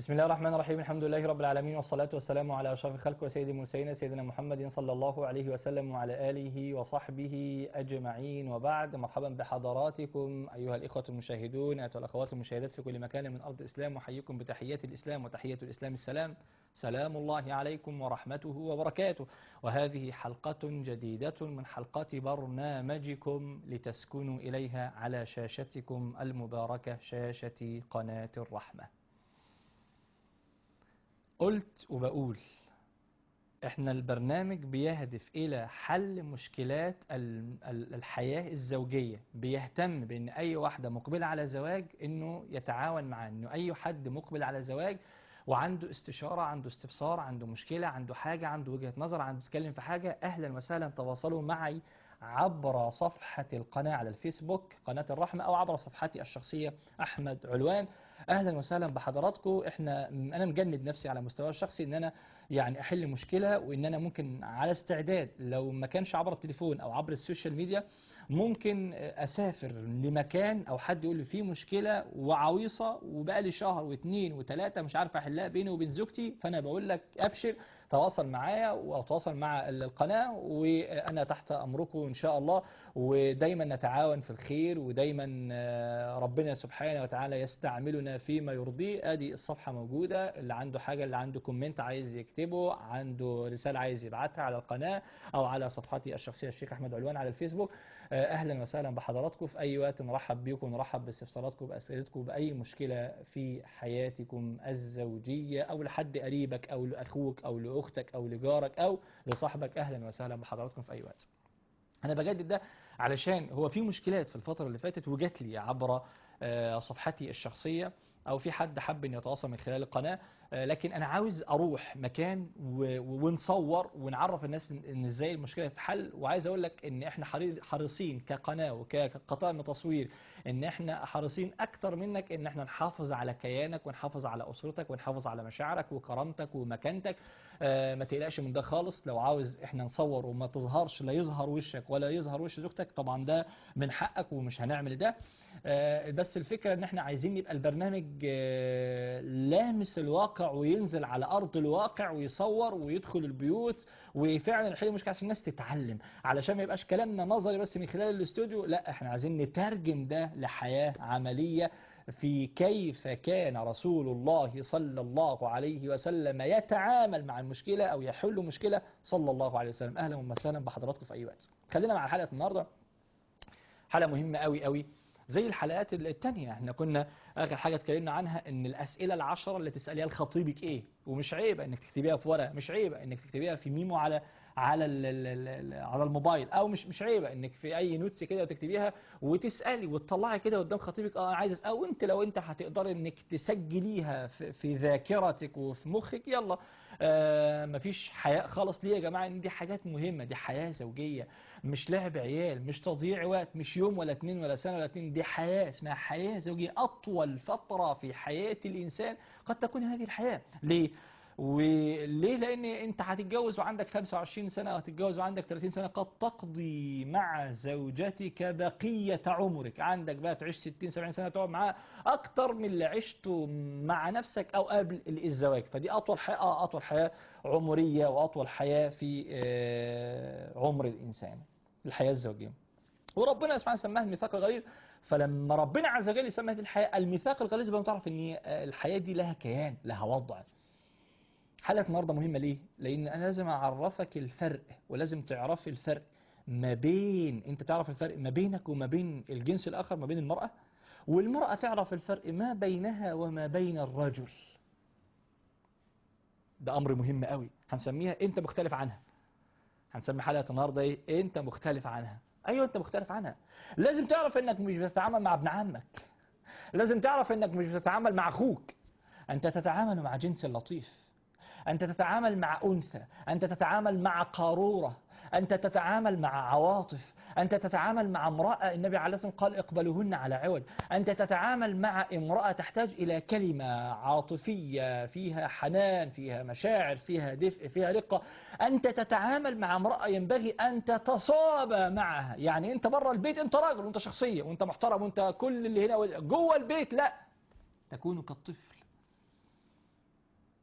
بسم الله الرحمن الرحيم الحمد لله رب العالمين والصلاة والسلام على أشرف الخلق وسيد المرسلين سيدنا محمد صلى الله عليه وسلم وعلى آله وصحبه أجمعين وبعد مرحبا بحضراتكم أيها الإخوة المشاهدون أيها الأخوات المشاهدات في كل مكان من أرض الإسلام وحييكم بتحيات الإسلام وتحية الإسلام السلام سلام الله عليكم ورحمته وبركاته وهذه حلقة جديدة من حلقات برنامجكم لتسكنوا إليها على شاشتكم المباركة شاشة قناة الرحمة قلت وبقول احنا البرنامج بيهدف الى حل مشكلات ال- ال- الحياة الزوجية بيهتم بان اي واحدة مقبلة على زواج انه يتعاون معاه انه اي حد مقبل على زواج وعنده استشارة عنده استفسار عنده مشكلة عنده حاجة عنده وجهة نظر عنده يتكلم في حاجة اهلا وسهلا تواصلوا معي عبر صفحة القناة على الفيسبوك قناة الرحمة او عبر صفحتي الشخصية احمد علوان اهلا وسهلا بحضراتكم احنا انا مجند نفسي على مستوى الشخصي ان انا يعني احل مشكله وان انا ممكن على استعداد لو ما كانش عبر التليفون او عبر السوشيال ميديا ممكن اسافر لمكان او حد يقول لي في مشكله وعويصه وبقى لي شهر واثنين وثلاثه مش عارف احلها بيني وبين زوجتي فانا بقول لك ابشر تواصل معايا وتواصل مع القناه وانا تحت امركم ان شاء الله ودايما نتعاون في الخير ودايما آه، ربنا سبحانه وتعالى يستعملنا فيما يرضيه ادي الصفحه موجوده اللي عنده حاجه اللي عنده كومنت عايز يكتبه عنده رساله عايز يبعتها على القناه او على صفحتي الشخصيه الشيخ احمد علوان على الفيسبوك آه، اهلا وسهلا بحضراتكم في اي وقت نرحب بيكم ونرحب باستفساراتكم باسئلتكم باي مشكله في حياتكم الزوجيه او لحد قريبك او لاخوك او لاختك او لجارك او لصاحبك اهلا وسهلا بحضراتكم في اي وقت انا بجدد ده علشان هو في مشكلات في الفتره اللي فاتت وجات لي عبر آه، صفحتي الشخصيه او في حد حب ان يتواصل من خلال القناه آه، لكن انا عاوز اروح مكان و- و- ونصور ونعرف الناس ان إن ازاي المشكله تتحل وعايز اقول لك ان احنا حري- حريصين كقناه وكقطاع من تصوير ان احنا حريصين اكتر منك ان احنا نحافظ على كيانك ونحافظ على اسرتك ونحافظ على مشاعرك وكرامتك ومكانتك آه، ما تقلقش من ده خالص لو عاوز احنا نصور وما تظهرش لا يظهر وشك ولا يظهر وش زوجتك طبعا ده من حقك ومش هنعمل ده آه، بس الفكرة ان احنا عايزين يبقى البرنامج آه، لامس الواقع وينزل على ارض الواقع ويصور ويدخل البيوت وفعلا يحل المشكلة عشان الناس تتعلم علشان ما يبقاش كلامنا نظري بس من خلال الاستوديو لا احنا عايزين نترجم ده لحياة عملية في كيف كان رسول الله صلى الله عليه وسلم يتعامل مع المشكلة أو يحل مشكلة صلى الله عليه وسلم أهلا وسهلا بحضراتكم في أي وقت خلينا مع حلقة النهاردة حلقة مهمة قوي قوي زي الحلقات التانية احنا كنا اخر حاجة اتكلمنا عنها ان الاسئلة العشرة اللي تسأليها لخطيبك ايه ومش عيبة انك تكتبيها في ورقة مش عيبة انك تكتبيها في ميمو على على ال ال ال على الموبايل او مش مش عيبة انك في اي نوتس كده وتكتبيها وتسألي وتطلعي كده قدام خطيبك اه عايز أسأل او انت لو انت هتقدري انك تسجليها في, في ذاكرتك وفي مخك يلا آه مفيش حياء خالص ليه يا جماعة ان دي حاجات مهمة دي حياة زوجية مش لعب عيال مش تضييع وقت مش يوم ولا اتنين ولا سنة ولا اتنين دي حياة اسمها حياة زوجية أطول فترة في حياة الإنسان قد تكون هذه الحياة ليه؟ وليه لان انت هتتجوز وعندك 25 سنة وهتتجوز وعندك 30 سنة قد تقضي مع زوجتك بقية عمرك عندك بقى تعيش 60 70 سنة تقعد معاها اكتر من اللي عشته مع نفسك او قبل الزواج فدي اطول حياة آه، اطول حياة عمرية واطول حياة في آه، عمر الانسان الحياة الزوجية وربنا سبحانه سماها الميثاق الغليظ فلما ربنا عز وجل يسمى هذه الحياة الميثاق الغليظ يبقى تعرف ان الحياة دي لها كيان لها وضع حلقة النهاردة مهمة ليه؟ لأن أنا لازم أعرفك الفرق ولازم تعرفي الفرق ما بين أنت تعرف الفرق ما بينك وما بين الجنس الآخر ما بين المرأة والمرأة تعرف الفرق ما بينها وما بين الرجل ده أمر مهم قوي هنسميها أنت مختلف عنها هنسمي حلقة النهاردة إيه؟ أنت مختلف عنها أيوة أنت مختلف عنها لازم تعرف أنك مش بتتعامل مع ابن عمك لازم تعرف أنك مش بتتعامل مع أخوك أنت تتعامل مع جنس لطيف أنت تتعامل مع أنثى أنت تتعامل مع قارورة أنت تتعامل مع عواطف أنت تتعامل مع امرأة النبي عليه الصلاة والسلام قال اقبلوهن على عوج أنت تتعامل مع امرأة تحتاج إلى كلمة عاطفية فيها حنان فيها مشاعر فيها دفء فيها رقة أنت تتعامل مع امرأة ينبغي أن تتصابى معها يعني أنت بره البيت أنت راجل وأنت شخصية وأنت محترم وأنت كل اللي هنا جوه البيت لا تكون كالطفل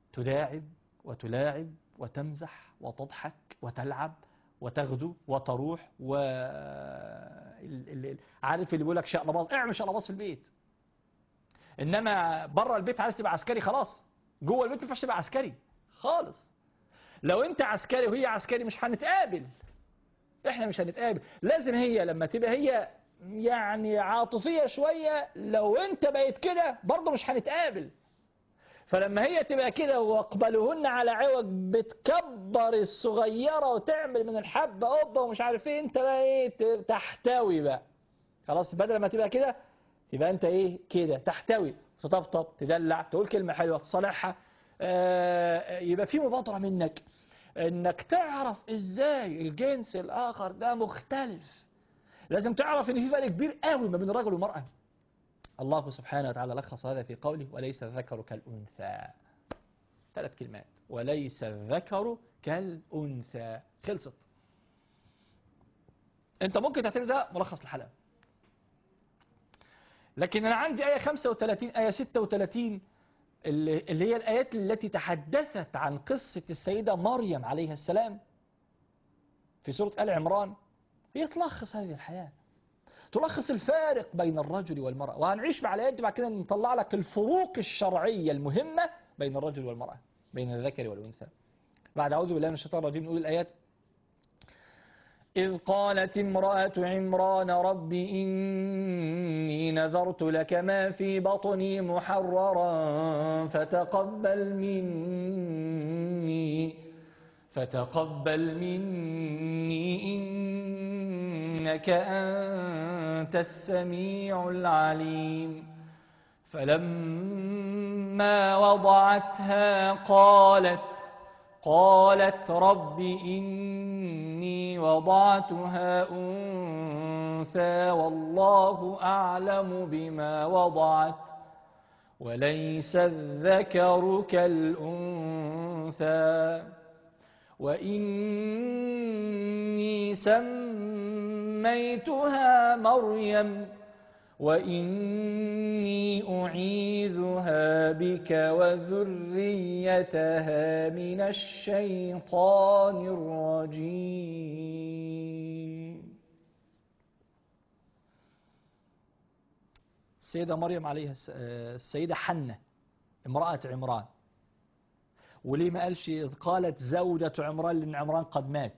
تداعب وتلاعب وتمزح وتضحك وتلعب وتغدو وتروح و ال- ال- ال- عارف اللي بيقول لك شقلباظ اعمل شقلباظ في البيت انما بره البيت عايز تبقى عسكري خلاص جوه البيت ما ينفعش تبقى عسكري خالص لو انت عسكري وهي عسكري مش هنتقابل احنا مش هنتقابل لازم هي لما تبقى هي يعني عاطفية شوية لو انت بقيت كده برضه مش هنتقابل فلما هي تبقى كده واقبلوهن على عوج بتكبر الصغيرة وتعمل من الحبة قبة ومش عارف ايه انت بقى ايه ت- تحتوي بقى خلاص بدل ما تبقى كده تبقى انت ايه كده تحتوي تطبطب تدلع تقول كلمة حلوة تصالحها آه، يبقى في مبادرة منك انك تعرف ازاي الجنس الاخر ده مختلف لازم تعرف ان في فرق كبير قوي ما بين الرجل والمرأة الله سبحانه وتعالى لخص هذا في قوله وليس الذكر كالأنثى ثلاث كلمات وليس الذكر كالأنثى خلصت انت ممكن تعتبر ده ملخص الحلقة لكن انا عندي آية 35 آية 36 اللي اللي هي الآيات التي تحدثت عن قصة السيدة مريم عليها السلام في سورة آل عمران هي تلخص هذه الحياة تلخص الفارق بين الرجل والمرأة وهنعيش مع الآيات دي بعد كده نطلع لك الفروق الشرعية المهمة بين الرجل والمرأة بين الذكر والأنثى بعد أعوذ بالله من الشيطان الرجيم نقول الآيات إذ قالت امرأة عمران رب إني نذرت لك ما في بطني محررا فتقبل مني فتقبل مني إنك أنت السميع العليم فلما وضعتها قالت قالت رب إني وضعتها أنثى والله أعلم بما وضعت وليس الذكر كالأنثى وإني سميتها مريم وإني أعيذها بك وذريتها من الشيطان الرجيم السيدة مريم عليها الس- آه، السيدة حنة امرأة عمران وليه ما قالش إذ قالت زوجة عمران لأن عمران قد مات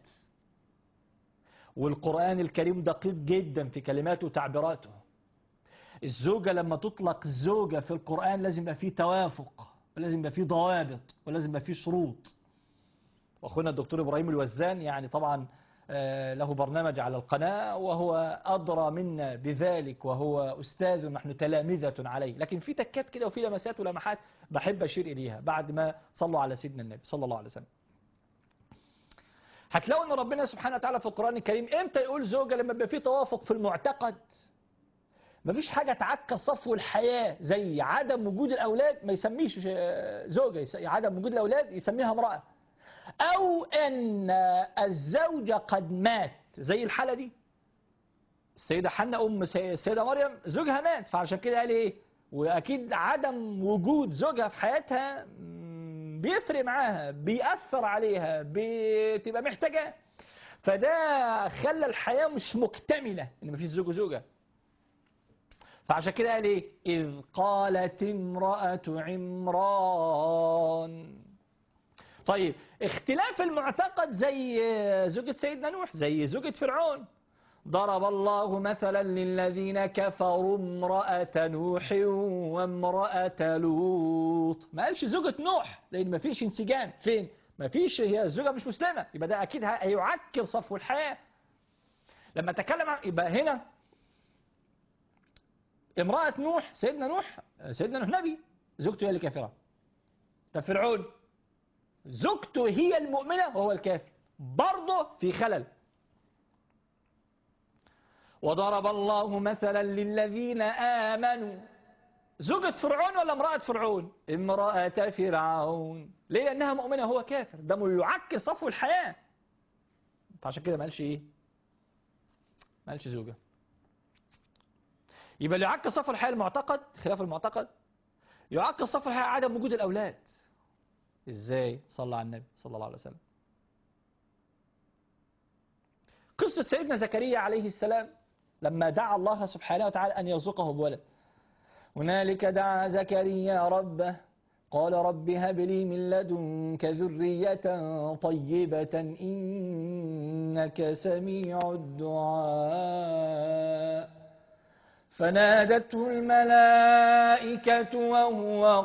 والقرآن الكريم دقيق جدا في كلماته وتعبيراته الزوجة لما تطلق زوجة في القرآن لازم يبقى فيه توافق ولازم يبقى فيه ضوابط ولازم يبقى فيه شروط واخونا الدكتور ابراهيم الوزان يعني طبعا آه، له برنامج على القناة وهو أدرى منا بذلك وهو أستاذ ونحن تلامذة عليه لكن في تكات كده وفي لمسات ولمحات بحب أشير إليها بعد ما صلوا على سيدنا النبي صلى الله عليه وسلم هتلاقوا ان ربنا سبحانه وتعالى في القرآن الكريم امتى يقول زوجة لما يبقى فيه توافق في المعتقد مفيش حاجة تعكى صفو الحياة زي عدم وجود الأولاد ما يسميش آه، زوجة يس- عدم وجود الأولاد يسميها امرأة أو أن الزوجة قد مات زي الحالة دي السيدة حنة أم سي- السيدة مريم زوجها مات فعشان كده قال إيه وأكيد عدم وجود زوجها في حياتها مم، بيفرق معاها بيأثر عليها بتبقى محتاجة فده خلى الحياة مش مكتملة إن مفيش زوج وزوجة فعشان كده قال ايه إذ قالت امرأة عمران طيب اختلاف المعتقد زي زوجة سيدنا نوح زي زوجة فرعون ضرب الله مثلا للذين كفروا امرأة نوح وامرأة لوط ما قالش زوجة نوح لأن ما فيش انسجام فين ما فيش هي الزوجة مش مسلمة يبقى ده أكيد هيعكر صفو الحياة لما تكلم عن يبقى هنا امرأة نوح سيدنا نوح سيدنا نوح نبي زوجته هي اللي كافرة طب فرعون زوجته هي المؤمنة وهو الكافر برضه في خلل وضرب الله مثلا للذين آمنوا زوجة فرعون ولا امرأة فرعون امرأة فرعون ليه لأنها مؤمنة هو كافر ده يعكر صفو الحياة فعشان كده ما قالش ايه ما قالش زوجة يبقى اللي يعكر صفو الحياة المعتقد خلاف المعتقد يعكر صفو الحياة عدم وجود الأولاد ازاي صلى على النبي صلى الله عليه وسلم قصة سيدنا زكريا عليه السلام لما دعا الله سبحانه وتعالى أن يرزقه بولد هنالك دعا زكريا ربه قال رب هب لي من لدنك ذرية طيبة إنك سميع الدعاء فنادته الملائكة وهو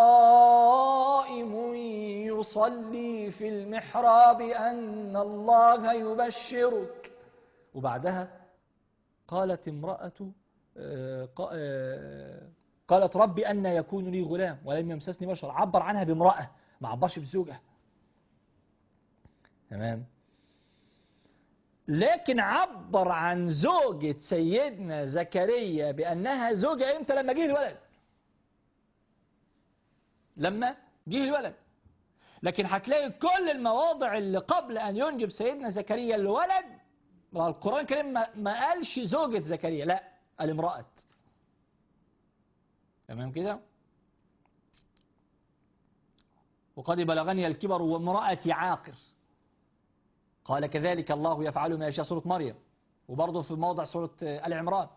قائم يصلي في المحراب أن الله يبشرك وبعدها قالت امرأة آه، قا- آه، قالت ربي أن يكون لي غلام ولم يمسسني بشر عبر عنها بامرأة ما عبرش بزوجة تمام لكن عبر عن زوجة سيدنا زكريا بأنها زوجة امتى لما جه الولد لما جه الولد لكن هتلاقي كل المواضع اللي قبل أن ينجب سيدنا زكريا الولد القرآن الكريم ما ما قالش زوجة زكريا لا قال امرأة تمام كده وقد بلغني الكبر وامرأتي عاقر قال كذلك الله يفعل ما يشاء سورة مريم وبرضه في موضع سورة آل عمران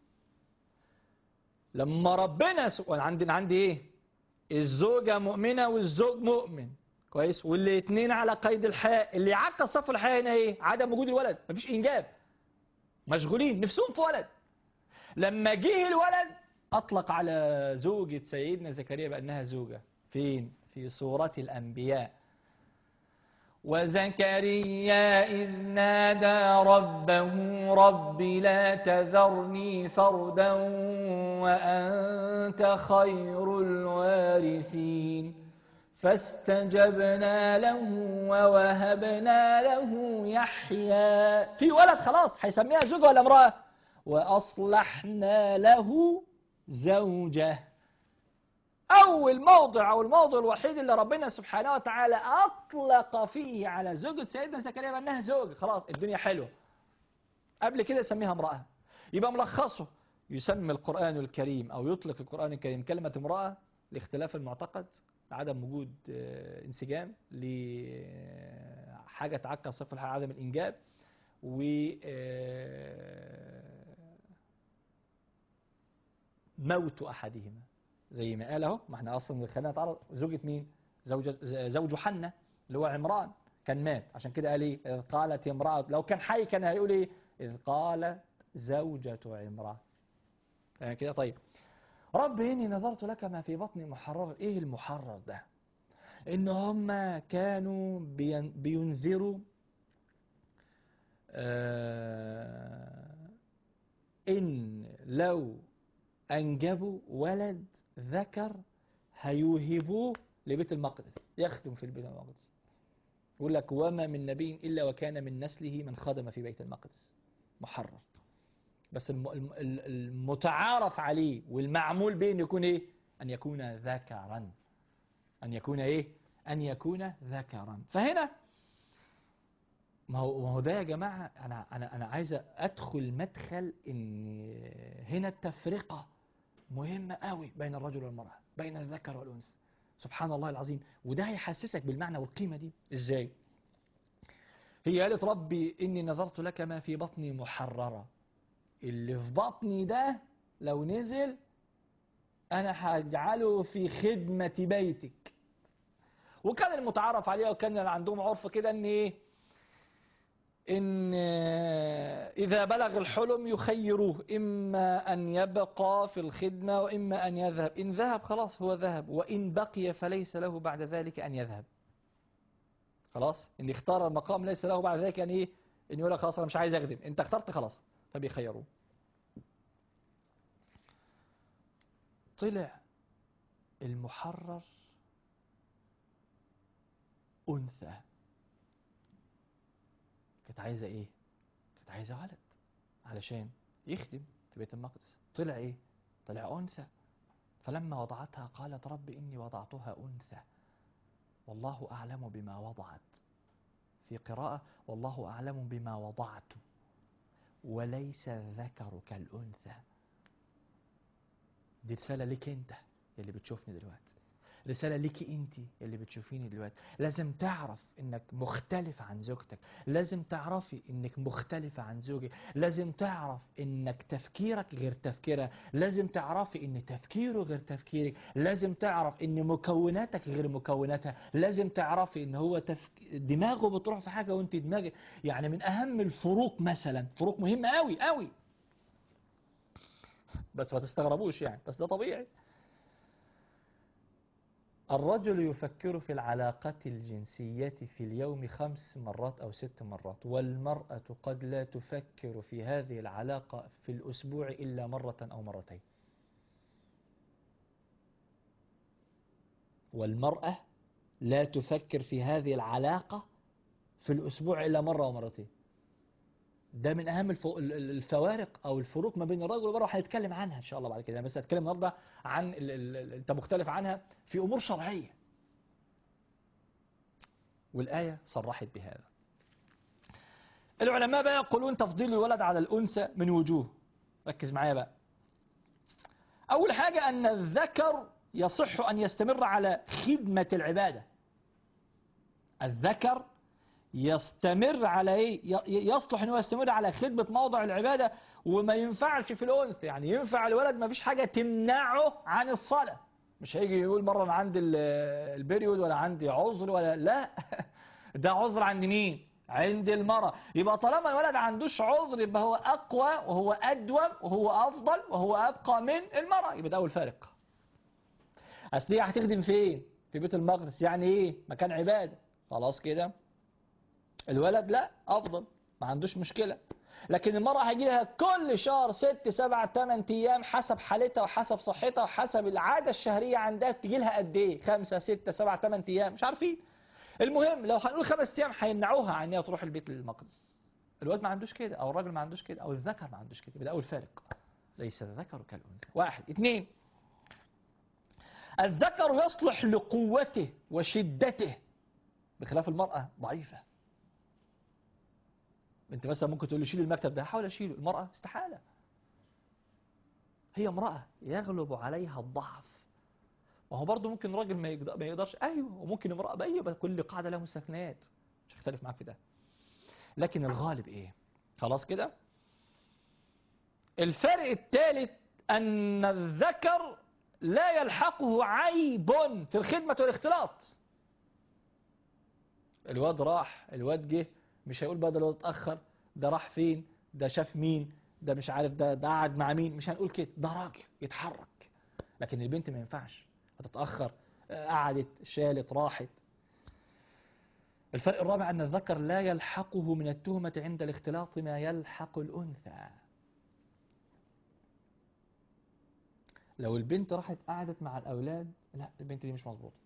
لما ربنا س... عندي عندي ايه الزوجة مؤمنة والزوج مؤمن كويس والاثنين على قيد الحياة اللي يعكر صف الحياة هنا ايه عدم وجود الولد مفيش انجاب مشغولين نفسهم في ولد لما جه الولد اطلق على زوجة سيدنا زكريا بانها زوجة فين في سورة الانبياء وزكريا إذ نادى ربه رب لا تذرني فردا وأنت خير الوارثين فاستجبنا له ووهبنا له يحيى في ولد خلاص هيسميها زوجة ولا امرأة وأصلحنا له زوجه أول موضع أو الموضع الوحيد اللي ربنا سبحانه وتعالى أطلق فيه على زوجة سيدنا زكريا بأنها زوجة خلاص الدنيا حلوة قبل كده يسميها امرأة يبقى ملخصه يسمي القرآن الكريم أو يطلق القرآن الكريم كلمة امرأة لاختلاف المعتقد عدم وجود آه، انسجام لحاجة تعكر صفة الحياة عدم الإنجاب و آه، موت أحدهما زي ما قال اهو ما احنا اصلا خلينا نتعرض زوجة مين زوجة ز- زوج حنة اللي هو عمران كان مات عشان كده قال ايه إذ قالت امرأة لو كان حي كان هيقول ايه إذ قالت زوجة عمران يعني كده طيب رب إني نظرت لك ما في بطني محرر إيه المحرر ده إن هم كانوا بين- بينذروا آه إن لو أنجبوا ولد ذكر هيوهبوه لبيت المقدس يخدم في البيت المقدس يقول لك وما من نبي إلا وكان من نسله من خدم في بيت المقدس محرر بس الم- الم- ال- المتعارف عليه والمعمول به أن يكون إيه أن يكون ذكرا أن يكون إيه أن يكون ذكرا فهنا ما هو ما هو ده يا جماعة أنا أنا أنا عايز أدخل مدخل إن هنا التفرقة مهمة قوي بين الرجل والمرأة بين الذكر والأنثى سبحان الله العظيم وده هيحسسك بالمعنى والقيمة دي إزاي هي قالت ربي إني نظرت لك ما في بطني محررة اللي في بطني ده لو نزل أنا هجعله في خدمة بيتك وكان المتعارف عليه وكان عندهم عرف كده إن إيه إن إذا بلغ الحلم يخيروه إما أن يبقى في الخدمة وإما أن يذهب إن ذهب خلاص هو ذهب وإن بقي فليس له بعد ذلك أن يذهب خلاص إن اختار المقام ليس له بعد ذلك أن إيه إن يقول لك خلاص أنا مش عايز أخدم أنت اخترت خلاص فبيخيروه طلع المحرر أنثى كانت عايزة ايه كانت عايزة ولد علشان يخدم في بيت المقدس طلع ايه طلع انثى فلما وضعتها قالت رب اني وضعتها انثى والله اعلم بما وضعت في قراءة والله اعلم بما وضعت وليس الذكر كالانثى دي رسالة لك انت اللي بتشوفني دلوقتي رسالة ليكي انت اللي بتشوفيني دلوقتي لازم تعرف انك مختلف عن زوجتك لازم تعرفي انك مختلفة عن زوجك لازم تعرف انك تفكيرك غير تفكيرها لازم تعرفي ان تفكيره غير تفكيرك لازم تعرف ان مكوناتك غير مكوناتها لازم تعرفي ان هو تفك... دماغه بتروح في حاجة وانت دماغك يعني من اهم الفروق مثلا فروق مهمة قوي قوي بس ما تستغربوش يعني بس ده طبيعي الرجل يفكر في العلاقة الجنسية في اليوم خمس مرات أو ست مرات والمرأة قد لا تفكر في هذه العلاقة في الأسبوع إلا مرة أو مرتين والمرأة لا تفكر في هذه العلاقة في الأسبوع إلا مرة أو مرتين ده من أهم الف- ال- ال- الفوارق أو الفروق ما بين الرجل والمرأة هنتكلم عنها إن شاء الله بعد كده أنا بس هتكلم النهاردة عن ال- ال- ال- أنت مختلف عنها في أمور شرعية والآية صرحت بهذا العلماء بقى يقولون تفضيل الولد على الأنثى من وجوه ركز معايا بقى أول حاجة أن الذكر يصح أن يستمر على خدمة العبادة الذكر يستمر على ايه ي- يصلح ان هو يستمر على خدمة موضع العبادة وما ينفعش في الانثى يعني ينفع الولد ما فيش حاجة تمنعه عن الصلاة مش هيجي يقول مرة انا عندي ال- البريود ولا عندي عذر ولا لا ده عذر عند مين عند المرأة يبقى طالما الولد عندوش عذر يبقى هو اقوى وهو ادوم وهو افضل وهو ابقى من المرأة يبقى ده اول فارق اصل هي هتخدم فين في بيت المقدس يعني ايه مكان عبادة خلاص كده الولد لا افضل ما عندوش مشكلة لكن المرأة هيجي لها كل شهر ست سبع ثمان ايام حسب حالتها وحسب صحتها وحسب العادة الشهرية عندها تجي لها قد ايه خمسة ستة سبع ثمان ايام مش عارفين المهم لو هنقول خمس ايام هيمنعوها عن انها تروح البيت المقدس الواد ما عندوش كده او الراجل ما عندوش كده او الذكر ما عندوش كده يبقى ده اول فارق ليس الذكر كالانثى واحد اثنين الذكر يصلح لقوته وشدته بخلاف المرأة ضعيفة انت مثلا ممكن تقول لي شيل المكتب ده حاول اشيله المرأة استحالة هي امرأة يغلب عليها الضعف وهو برضه ممكن راجل ما يقدر- ما يقدرش ايوه وممكن امرأة بايوه بس كل قاعدة لها مستثنيات مش هختلف معاك في ده لكن الغالب ايه خلاص كده الفرق الثالث ان الذكر لا يلحقه عيب في الخدمة والاختلاط الواد راح الواد جه مش هيقول بقى ده الواد اتأخر ده راح فين ده شاف مين ده مش عارف ده ده قعد مع مين مش هنقول كده ده راجل يتحرك لكن البنت ما ينفعش هتتأخر آه، قعدت شالت راحت الفرق الرابع أن الذكر لا يلحقه من التهمة عند الاختلاط ما يلحق الأنثى لو البنت راحت قعدت مع الأولاد لا البنت دي مش مظبوطة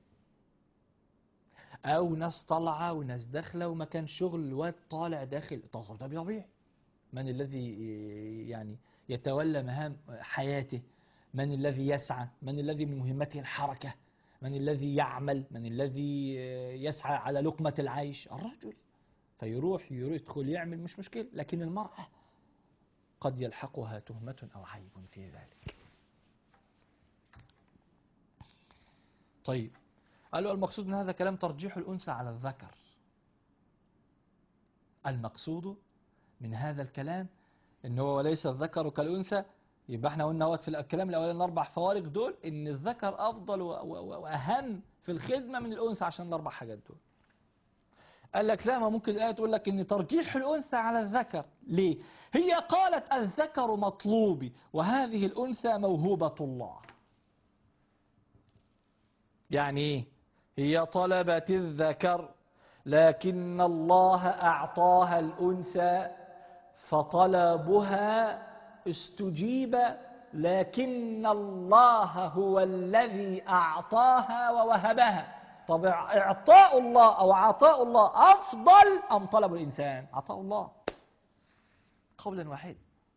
أو ناس طالعة وناس داخلة ومكان شغل الواد طالع داخل طب ده طبيعي من الذي يعني يتولى مهام حياته من الذي يسعى من الذي من مهمته الحركة من الذي يعمل من الذي يسعى على لقمة العيش الرجل فيروح يدخل يعمل مش مشكلة لكن المرأة قد يلحقها تهمة أو عيب في ذلك طيب قالوا المقصود من هذا كلام ترجيح الأنثى على الذكر المقصود من هذا الكلام ان هو ليس الذكر كالأنثى يبقى احنا قلنا اهوت في الكلام الاولاني الاربع فوارق دول ان الذكر افضل و- و- واهم في الخدمه من الانثى عشان الاربع حاجات دول قال لك لا ما ممكن الايه تقول لك ان ترجيح الانثى على الذكر ليه هي قالت الذكر مطلوبي وهذه الانثى موهوبه الله يعني ايه هي طلبت الذكر لكن الله اعطاها الانثى فطلبها استجيب لكن الله هو الذي أعطاها ووهبها طب إعطاء الله أو عطاء الله أفضل أم طلب الإنسان عطاء الله قولا واحدا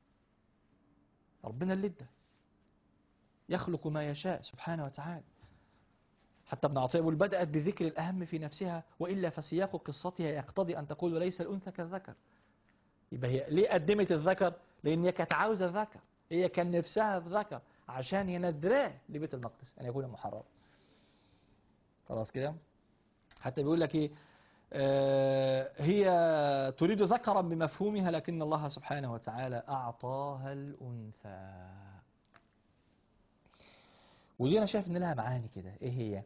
ربنا اللي ادى يخلق ما يشاء سبحانه وتعالى حتى ابن عطية يقول بدأت بذكر الأهم في نفسها وإلا فسياق قصتها يقتضي أن تقول وليس الأنثى كالذكر يبقى هي ليه قدمت الذكر لان هي كانت عاوزه الذكر هي كان نفسها في ذكر عشان هي ندراه لبيت المقدس ان يكون محرم خلاص كده حتى بيقول لك ايه آه هي تريد ذكرا بمفهومها لكن الله سبحانه وتعالى أعطاها الأنثى ودي أنا شايف إن لها معاني كده إيه هي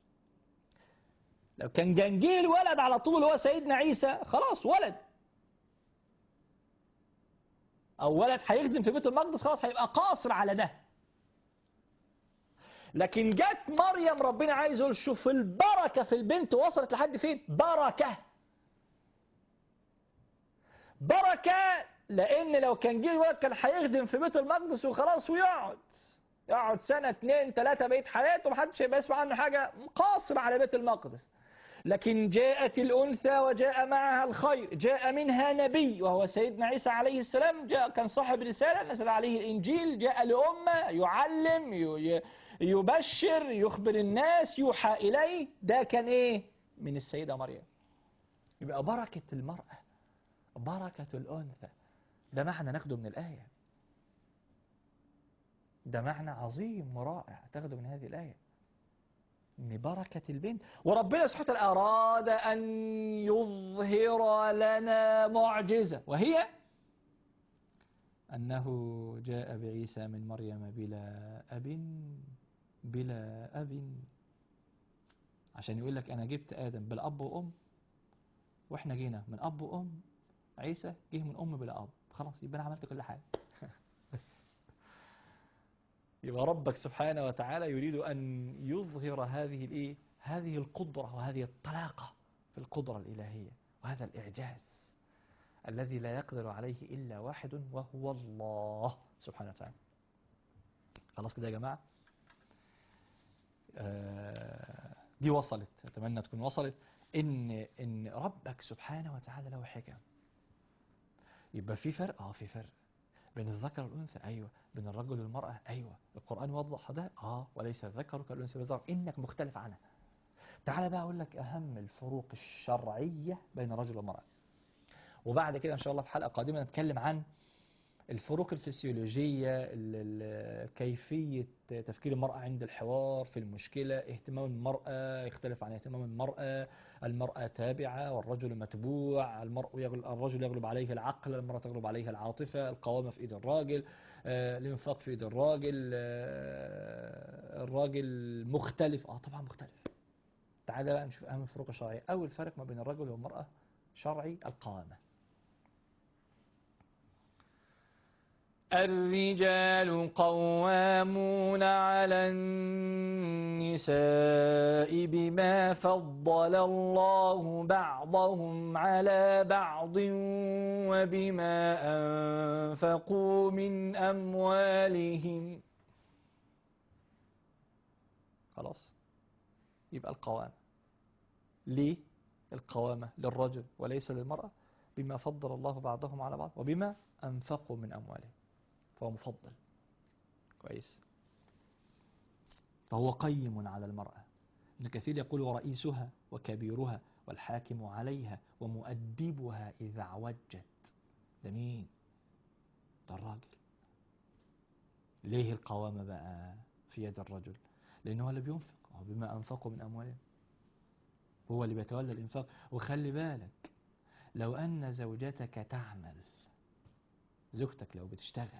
لو كان جنجيل ولد على طول هو سيدنا عيسى خلاص ولد أو ولد هيخدم في بيت المقدس خلاص هيبقى قاصر على ده لكن جت مريم ربنا عايز يقول شوف البركة في البنت وصلت لحد فين بركة بركة لأن لو كان جه الولد كان هيخدم في بيت المقدس وخلاص ويقعد يقعد سنة اتنين تلاتة بقية حياته محدش هيبقى يسمع عنه حاجة قاصر على بيت المقدس لكن جاءت الأنثى وجاء معها الخير جاء منها نبي وهو سيدنا عيسى عليه السلام جاء كان صاحب رسالة نزل عليه الإنجيل جاء لأمة يعلم ي- يبشر يخبر الناس يوحى إليه ده كان إيه من السيدة مريم يبقى بركة المرأة بركة الأنثى ده معنى ناخده من الآية ده معنى عظيم ورائع تاخده من هذه الآية من بركة البنت وربنا سبحانه وتعالى أراد أن يظهر لنا معجزة وهي أنه جاء بعيسى من مريم بلا أب بلا أب عشان يقول لك أنا جبت آدم بالأب وأم وإحنا جينا من أب وأم عيسى جه من أم بلا أب خلاص يبقى أنا عملت كل حاجة يبقى ربك سبحانه وتعالى يريد أن يظهر هذه الإيه؟ هذه القدرة وهذه الطلاقة في القدرة الإلهية وهذا الإعجاز الذي لا يقدر عليه إلا واحد وهو الله سبحانه وتعالى خلاص كده يا جماعة آه، دي وصلت أتمنى تكون وصلت إن إن ربك سبحانه وتعالى له حكم يبقى في فرق اه في فرق بين الذكر والأنثى أيوة بين الرجل والمرأة أيوة القرآن وضح ده اه وليس الذكر كالأنثى بالذكر إنك مختلف عنها تعال بقى أقول لك أهم الفروق الشرعية بين الرجل والمرأة وبعد كده إن شاء الله في حلقة قادمة نتكلم عن الفروق الفسيولوجية ال- ال- كيفية تفكير المرأة عند الحوار في المشكلة اهتمام المرأة يختلف عن اهتمام المرأة المرأة تابعة والرجل متبوع المرء يغلب الرجل يغلب عليه العقل المرأة تغلب عليها العاطفة القوامة في ايد الراجل آه، الانفاق في ايد الراجل آه، الراجل مختلف اه طبعا مختلف تعالى بقى نشوف اهم الفروق الشرعية اول فرق ما بين الرجل والمرأة شرعي القوامة الرجال قوامون على النساء بما فضل الله بعضهم على بعض وبما أنفقوا من أموالهم خلاص يبقى القوامة ليه القوامة للرجل وليس للمرأة بما فضل الله بعضهم على بعض وبما أنفقوا من أموالهم فهو مفضل كويس فهو قيم على المرأة ابن كثير يقول ورئيسها وكبيرها والحاكم عليها ومؤدبها إذا عوجت ده مين ده الراجل ليه القوامة بقى في يد الرجل لأنه هو اللي بينفق هو بما أنفقوا من أموالهم هو اللي بيتولى الإنفاق وخلي بالك لو أن زوجتك تعمل زوجتك لو بتشتغل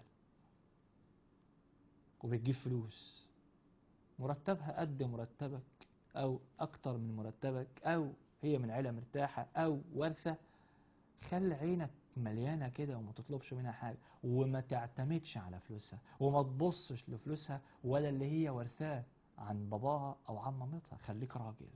وبتجيب فلوس مرتبها قد مرتبك أو أكتر من مرتبك أو هي من عيلة مرتاحة أو ورثة خلي عينك مليانة كده وما تطلبش منها حاجة وما تعتمدش على فلوسها وما تبصش لفلوسها ولا اللي هي ورثاه عن باباها أو عن مامتها خليك راجل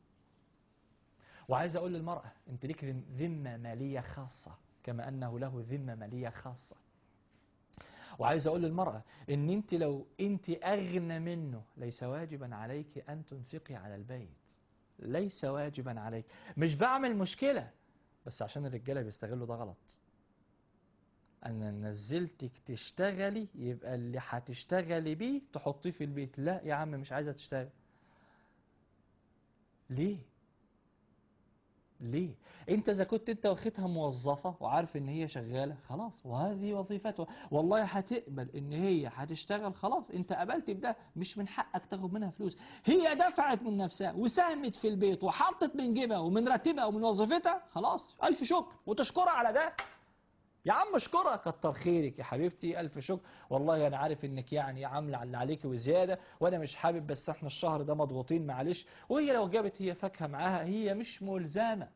وعايز أقول للمرأة أنت ليك ذمة مالية خاصة كما أنه له ذمة مالية خاصة وعايز أقول للمرأة إن أنت لو أنت أغنى منه ليس واجبا عليك أن تنفقي على البيت ليس واجبا عليك مش بعمل مشكلة بس عشان الرجالة بيستغلوا ده غلط أنا نزلتك تشتغلي يبقى اللي هتشتغلي بيه تحطيه في البيت لا يا عم مش عايزة تشتغل ليه ليه انت اذا كنت انت واخدها موظفة وعارف ان هي شغالة خلاص وهذه وظيفتها والله هتقبل ان هي هتشتغل خلاص انت قبلت بده مش من حقك تاخد منها فلوس هي دفعت من نفسها وساهمت في البيت وحطت من جيبها ومن راتبها ومن وظيفتها خلاص الف شكر وتشكرها على ده يا عم اشكرها كتر خيرك يا حبيبتي الف شكر والله انا عارف انك يعني عامله اللي عليكي وزياده وانا مش حابب بس احنا الشهر ده مضغوطين معلش وهي لو جابت هي فاكهه معاها هي مش ملزمه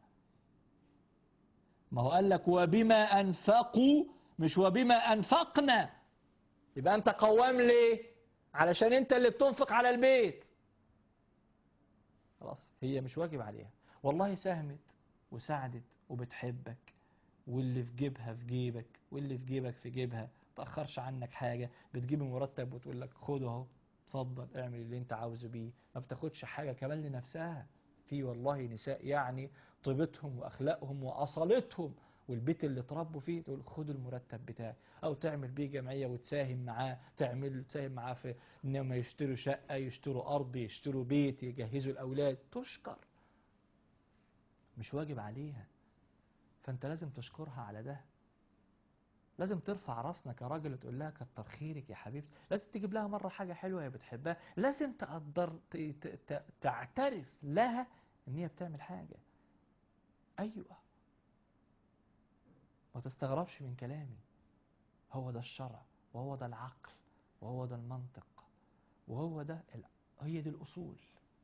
ما هو قال لك وبما انفقوا مش وبما انفقنا يبقى انت قوام ليه علشان انت اللي بتنفق على البيت خلاص هي مش واجب عليها والله ساهمت وساعدت وبتحبك واللي في جيبها في جيبك واللي في جيبك في جيبها تأخرش عنك حاجة بتجيب المرتب وتقول لك خده اهو اتفضل اعمل اللي انت عاوزه بيه ما بتاخدش حاجة كمان لنفسها في والله نساء يعني طيبتهم واخلاقهم واصالتهم والبيت اللي اتربوا فيه تقول خدوا المرتب بتاعي او تعمل بيه جمعيه وتساهم معاه تعمل تساهم معاه في انهم يشتروا شقه يشتروا ارض يشتروا بيت يجهزوا الاولاد تشكر مش واجب عليها فانت لازم تشكرها على ده لازم ترفع راسنا كراجل وتقول لها كتر خيرك يا حبيبتي لازم تجيب لها مره حاجه حلوه هي بتحبها لازم تقدر ت- ت- ت- تعترف لها ان هي بتعمل حاجه ايوه ما تستغربش من كلامي هو ده الشرع وهو ده العقل وهو ده المنطق وهو ده ال... هي دي الاصول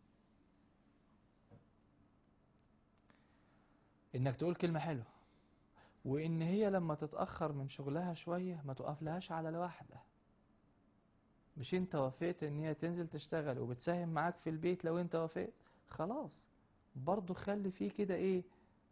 انك تقول كلمه حلوه وان هي لما تتاخر من شغلها شويه ما تقفلهاش على الواحده مش انت وافقت ان هي تنزل تشتغل وبتساهم معاك في البيت لو انت وافقت خلاص برضو خلي فيه كده ايه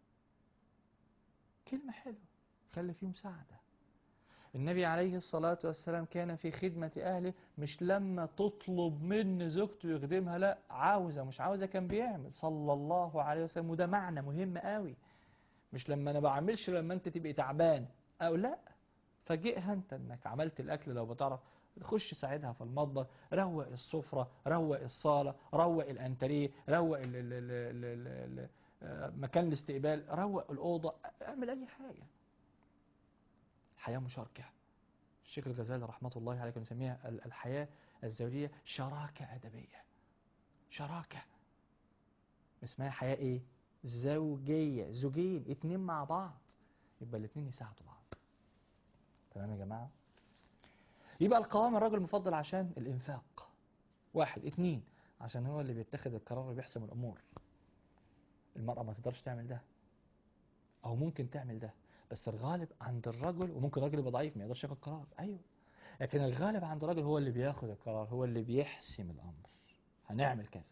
كلمة حلوة خلي فيه مساعدة النبي عليه الصلاة والسلام كان في خدمة أهله مش لما تطلب من زوجته يخدمها لا عاوزة مش عاوزة كان بيعمل صلى الله عليه وسلم وده معنى مهم قوي مش لما أنا بعملش لما أنت تبقي تعبان أو لا فاجئها أنت أنك عملت الأكل لو بتعرف تخش ساعدها في المطبخ روق السفرة روق الصالة روق الأنتريه روق ال ال ال ال ال ال آه، مكان الاستقبال روق الأوضة اعمل أي حاجة حياة مشاركة الشيخ الغزالي رحمة الله عليه كان يسميها ال- الحياة الزوجية شراكة أدبية شراكة اسمها حياة إيه؟ زوجية زوجين اتنين مع بعض يبقى الاتنين يساعدوا بعض تمام يا جماعة يبقى القوام الرجل المفضل عشان الإنفاق واحد اتنين عشان هو اللي بيتخذ القرار اللي بيحسم الأمور المرأة ما تقدرش تعمل ده أو ممكن تعمل ده بس الغالب عند الرجل وممكن الراجل يبقى ضعيف ما يقدرش ياخد قرار أيوه لكن الغالب عند الراجل هو اللي بياخد القرار هو اللي بيحسم الأمر هنعمل كذا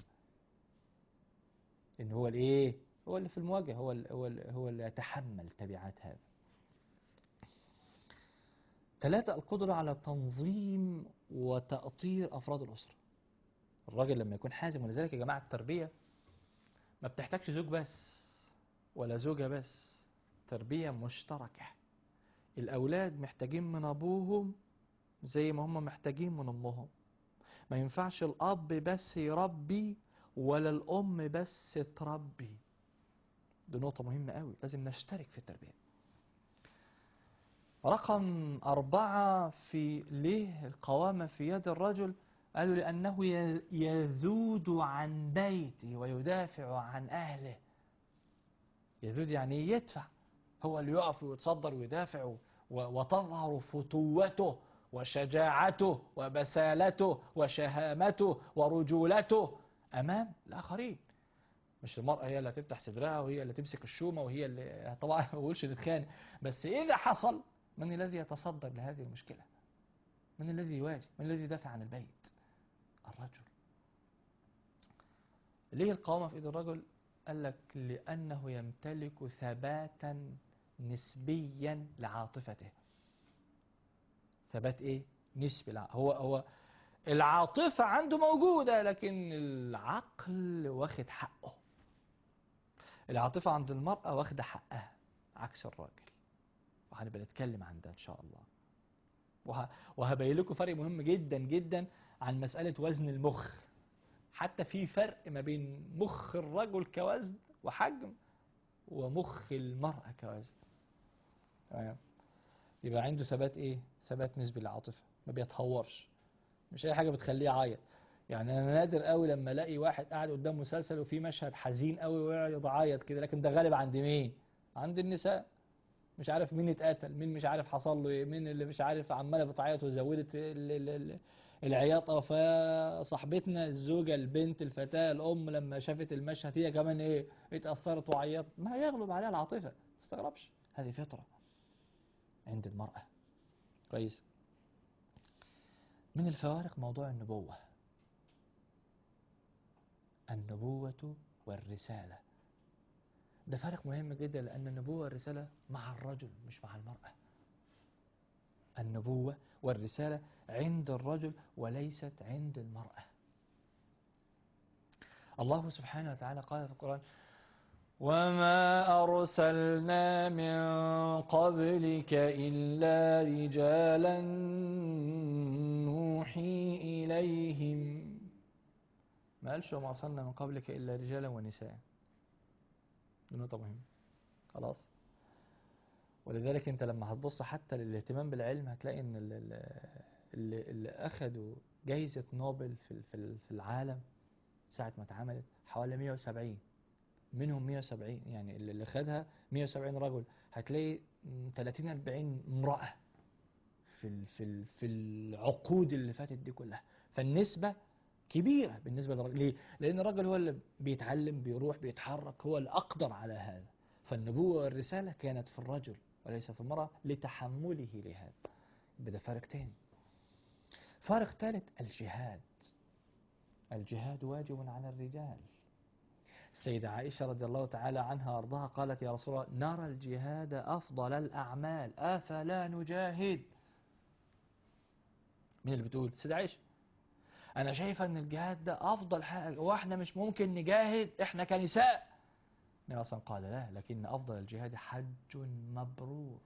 إن هو الإيه هو اللي في المواجهة هو اللي هو اللي هو اللي يتحمل تبعات هذا ثلاثة القدرة على تنظيم وتأطير أفراد الأسرة الراجل لما يكون حازم ولذلك يا جماعة التربية ما بتحتاجش زوج بس ولا زوجة بس تربية مشتركة الأولاد محتاجين من أبوهم زي ما هم محتاجين من أمهم ما ينفعش الأب بس يربي ولا الأم بس تربي دي نقطة مهمة قوي لازم نشترك في التربية رقم أربعة في ليه القوامة في يد الرجل قالوا لأنه ي- يذود عن بيته ويدافع عن أهله يذود يعني يدفع هو اللي يقف ويتصدر ويدافع و- وتظهر فتوته وشجاعته وبسالته وشهامته ورجولته أمام الآخرين مش المرأة هي اللي هتفتح صدرها وهي اللي تمسك الشومة وهي اللي طبعا ما بقولش نتخانق بس إذا حصل من الذي يتصدر لهذه المشكلة من الذي يواجه من الذي يدافع عن البيت الرجل ليه القوامة في ايد الرجل قال لك لأنه يمتلك ثباتا نسبيا لعاطفته ثبات ايه نسبي الع- هو هو العاطفة عنده موجودة لكن العقل واخد حقه العاطفة عند المرأة واخدة حقها عكس الراجل وهنبقى نتكلم عن ده ان شاء الله وه... وهبين لكم فرق مهم جدا جدا عن مسألة وزن المخ حتى في فرق ما بين مخ الرجل كوزن وحجم ومخ المرأة كوزن تمام يبقى عنده ثبات ايه ثبات نسبي للعاطفة ما بيتهورش مش اي حاجة بتخليه يعيط يعني انا نادر قوي لما الاقي واحد قاعد قدام مسلسل وفي مشهد حزين قوي ويقعد يعيط كده لكن ده غالب عند مين عند النساء مش عارف مين اتقتل مين مش عارف حصل له ايه مين اللي مش عارف عماله بتعيط وزودت ال- ال- ال- العياطه فصاحبتنا الزوجه البنت الفتاه الام لما شافت المشهد هي كمان ايه اتاثرت وعيطت ما يغلب عليها العاطفه ما تستغربش هذه فطره عند المراه كويس من الفوارق موضوع النبوه النبوه والرساله ده فارق مهم جدا لأن النبوة والرسالة مع الرجل مش مع المرأة النبوة والرسالة عند الرجل وليست عند المرأة الله سبحانه وتعالى قال في القرآن وما أرسلنا من قبلك إلا رجالا نوحي إليهم ما قالش وما أرسلنا من قبلك إلا رجالا ونساء دي نقطة مهمة خلاص ولذلك انت لما هتبص حتى للاهتمام بالعلم هتلاقي ان ال- ال- اللي, اللي اخدوا جايزة نوبل في ال- في ال- في العالم ساعة ما اتعملت حوالي 170 منهم 170 يعني اللي اللي خدها 170 رجل هتلاقي م- 30 40 امرأة في ال- في ال- في العقود اللي فاتت دي كلها فالنسبة كبيرة بالنسبة للرجل ليه؟ لأن الرجل هو اللي بيتعلم بيروح بيتحرك هو الأقدر على هذا فالنبوة والرسالة كانت في الرجل وليس في المرأة لتحمله لهذا يبقى ده فارق تاني فارق ثالث الجهاد الجهاد واجب على الرجال السيدة عائشة رضي الله تعالى عنها وارضاها قالت يا رسول الله نرى الجهاد أفضل الأعمال أفلا نجاهد مين اللي بتقول السيدة عائشة انا شايفه ان الجهاد ده افضل حاجه واحنا مش ممكن نجاهد احنا كنساء النبي اصلا قال لا لكن افضل الجهاد حج مبرور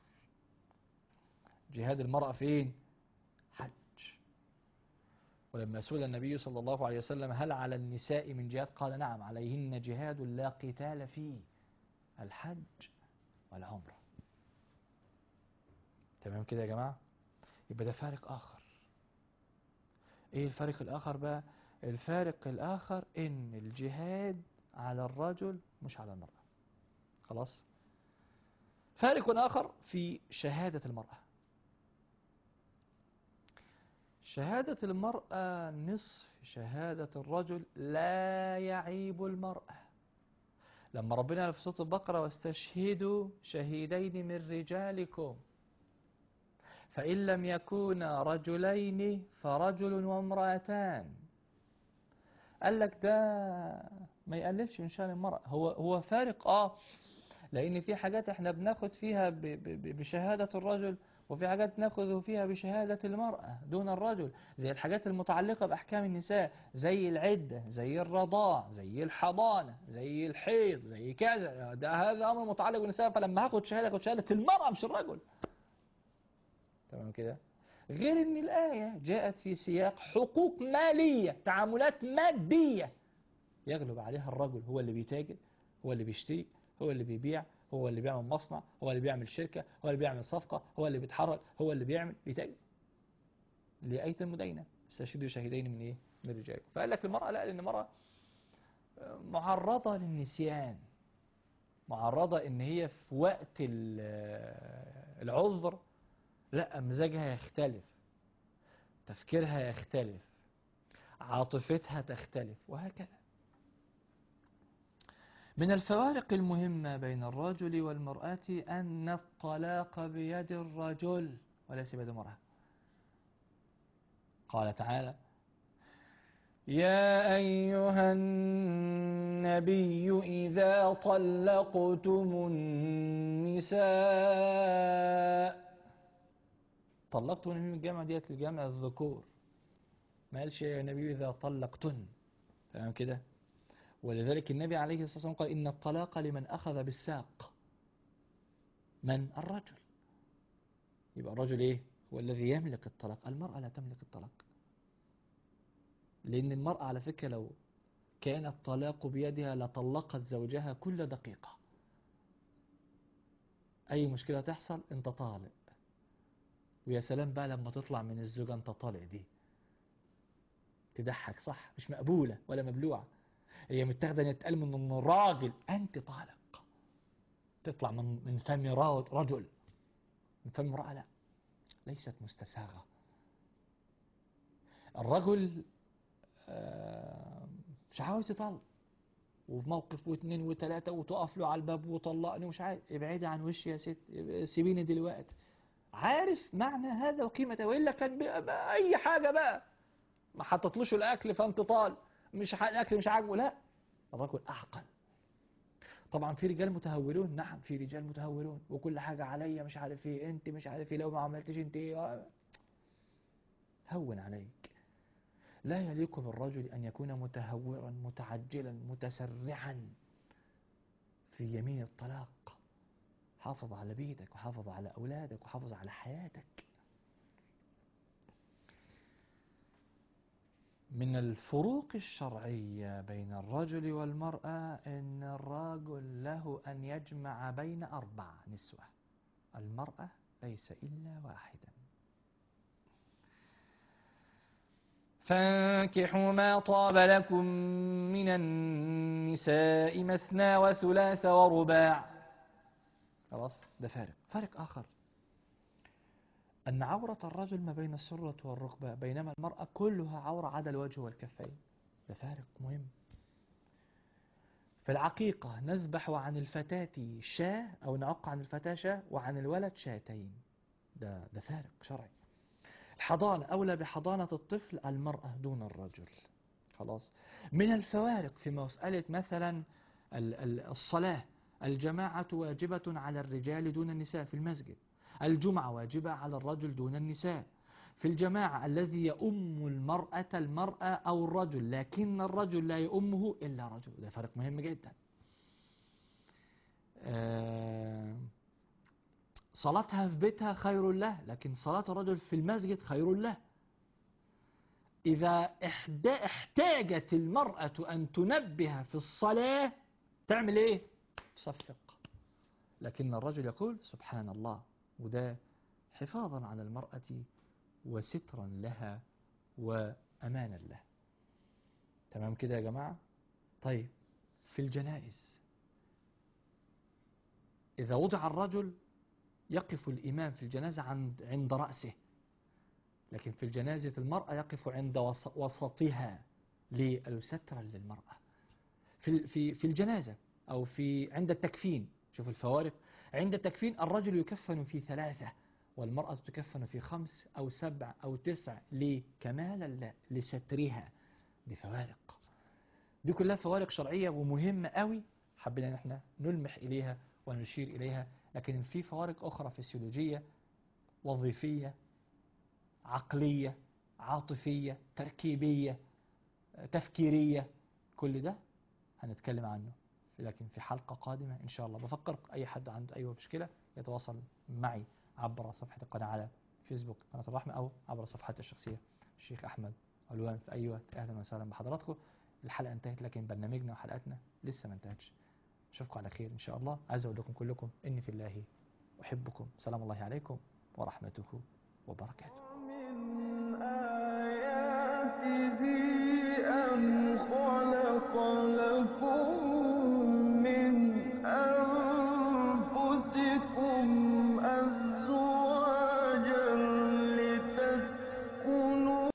جهاد المراه فين حج ولما سئل النبي صلى الله عليه وسلم هل على النساء من جهاد قال نعم عليهن جهاد لا قتال فيه الحج والعمره تمام كده يا جماعه يبقى ده فارق اخر ايه الفارق الاخر بقى الفارق الاخر ان الجهاد على الرجل مش على المرأة خلاص فارق اخر في شهادة المرأة شهادة المرأة نصف شهادة الرجل لا يعيب المرأة لما ربنا في سورة البقرة واستشهدوا شهيدين من رجالكم فإن لم يكونا رجلين فرجل وامرأتان قال لك ده ما يقللش من شأن المرأة هو هو فارق اه لأن في حاجات احنا بناخد فيها ب- ب- بشهادة الرجل وفي حاجات ناخذ فيها بشهادة المرأة دون الرجل زي الحاجات المتعلقة بأحكام النساء زي العدة زي الرضاع زي الحضانة زي الحيض زي كذا ده هذا أمر متعلق بالنساء فلما هاخد شهادة هاخد شهادة المرأة مش الرجل تمام كده غير ان الآية جاءت في سياق حقوق مالية تعاملات مادية يغلب عليها الرجل هو اللي بيتاجر هو اللي بيشتري هو اللي بيبيع هو اللي بيعمل مصنع هو اللي بيعمل شركة هو اللي بيعمل صفقة هو اللي بيتحرك هو اللي بيعمل بيتاجر لآية المدينة استشهدوا شهيدين من ايه من الرجال فقال لك المرأة لا لأن المرأة معرضة للنسيان معرضة ان هي في وقت ال- العذر لا مزاجها يختلف تفكيرها يختلف عاطفتها تختلف وهكذا من الفوارق المهمة بين الرجل والمرأة أن الطلاق بيد الرجل وليس بيد المرأة قال تعالى يا أيها النبي إذا طلقتم النساء طلقتم من الجامعة ديت الجامعة الذكور ما قالش يا نبي إذا طلقتن تمام كده ولذلك النبي عليه الصلاة والسلام قال إن الطلاق لمن أخذ بالساق من الرجل يبقى الرجل إيه هو الذي يملك الطلاق المرأة لا تملك الطلاق لأن المرأة على فكرة لو كان الطلاق بيدها لطلقت زوجها كل دقيقة اي مشكلة تحصل انت طالق ويا سلام بقى لما تطلع من الزوجة انت طالق دي تضحك صح مش مقبولة ولا مبلوعة هي متاخدة ان يتقال من ان راجل انت طالق تطلع من من فم را- رجل من فم امرأة لا ليست مستساغة الرجل آه، مش عاوز يطلق وفي موقف واثنين وثلاثة وتقف له على الباب وطلقني ومش عارف ابعدي عن وشي يا ست سيبيني دلوقتي عارف معنى هذا وقيمته والا كان بقى بقى اي حاجة بقى ما حطتلوش الاكل فانت طال مش ح- الاكل مش عاجبه لا الرجل اعقل طبعا في رجال متهورون نعم في رجال متهورون وكل حاجة عليا مش عارف ايه انت مش عارف ايه لو ما عملتش انت ايه هون عليك لا يليق بالرجل أن يكون متهورا متعجلا متسرعا في يمين الطلاق حافظ على بيتك وحافظ على أولادك وحافظ على حياتك من الفروق الشرعية بين الرجل والمرأة أن الرجل له أن يجمع بين أربع نسوة المرأة ليس إلا واحدا فانكحوا ما طاب لكم من النساء مثنى وثلاث ورباع خلاص ده فارق فارق آخر أن عورة الرجل ما بين السرة والركبة بينما المرأة كلها عورة عدا الوجه والكفين ده فارق مهم في العقيقة نذبح عن الفتاة شاة أو نعق عن الفتاة شاة وعن الولد شاتين ده ده فارق شرعي الحضانة أولى بحضانة الطفل المرأة دون الرجل خلاص من الفوارق في مسألة مثلا ال- ال- الصلاة الجماعة واجبة على الرجال دون النساء في المسجد الجمعة واجبة على الرجل دون النساء في الجماعة الذي يؤم المرأة المرأة أو الرجل لكن الرجل لا يؤمه إلا رجل ده فرق مهم جدا آه، صلاتها في بيتها خير له لكن صلاة الرجل في المسجد خير له إذا إحدا- احتاجت المرأة أن تنبه في الصلاة تعمل إيه؟ تصفق لكن الرجل يقول سبحان الله وده حفاظا على المرأة وسترا لها وأمانا له تمام كده يا جماعة طيب في الجنائز إذا وضع الرجل يقف الإمام في الجنازة عند عند رأسه لكن في الجنازة المرأة يقف عند وس- وسطها ليه؟ سترا للمرأة في في في الجنازة أو في عند التكفين شوف الفوارق عند التكفين الرجل يكفن في ثلاثة والمرأة تكفن في خمس أو سبع أو تسع ليه؟ كمالا لا لسترها دي فوارق دي كلها فوارق شرعية ومهمة قوي حبينا ان احنا نلمح إليها ونشير إليها لكن في فوارق أخرى فسيولوجية وظيفية عقلية عاطفية تركيبية تفكيرية كل ده هنتكلم عنه لكن في حلقة قادمة إن شاء الله بفكر أي حد عنده أي مشكلة يتواصل معي عبر صفحة القناة على فيسبوك قناة الرحمة أو عبر صفحتي الشخصية الشيخ أحمد علوان في أي وقت أهلا وسهلا بحضراتكم الحلقة انتهت لكن برنامجنا وحلقاتنا لسه ما انتهتش أشوفكم على خير إن شاء الله عايز أقول لكم كلكم إني في الله أحبكم سلام الله عليكم ورحمته وبركاته